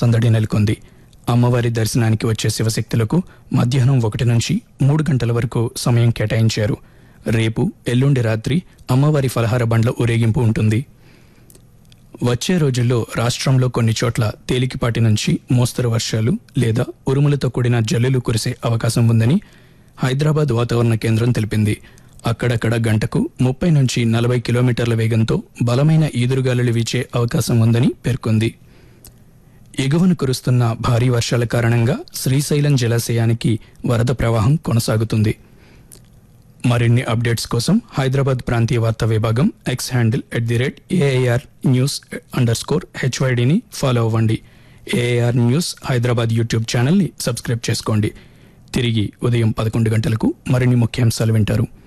సందడి నెలకొంది అమ్మవారి దర్శనానికి వచ్చే శివశక్తులకు మధ్యాహ్నం ఒకటి నుంచి మూడు గంటల వరకు సమయం కేటాయించారు రేపు ఎల్లుండి రాత్రి అమ్మవారి ఫలహార బండ్ల ఊరేగింపు ఉంటుంది వచ్చే రోజుల్లో రాష్ట్రంలో కొన్ని చోట్ల తేలికపాటి నుంచి మోస్తరు వర్షాలు లేదా ఉరుములతో కూడిన జల్లులు కురిసే అవకాశం ఉందని హైదరాబాద్ వాతావరణ కేంద్రం తెలిపింది అక్కడక్కడ గంటకు ముప్పై నుంచి నలభై కిలోమీటర్ల వేగంతో బలమైన ఈదురుగాలులు వీచే అవకాశం ఉందని పేర్కొంది ఎగువన కురుస్తున్న భారీ వర్షాల కారణంగా శ్రీశైలం జలాశయానికి వరద ప్రవాహం కొనసాగుతుంది మరిన్ని అప్డేట్స్ కోసం హైదరాబాద్ ప్రాంతీయ వార్తా విభాగం X handle at the rate AIR news underscore హెచ్వైడిని ఫాలో అవ్వండి ఏఐఆర్ న్యూస్ హైదరాబాద్ యూట్యూబ్ ఛానల్ని సబ్స్క్రైబ్ చేసుకోండి తిరిగి ఉదయం పదకొండు గంటలకు మరిన్ని ముఖ్యాంశాలు వింటారు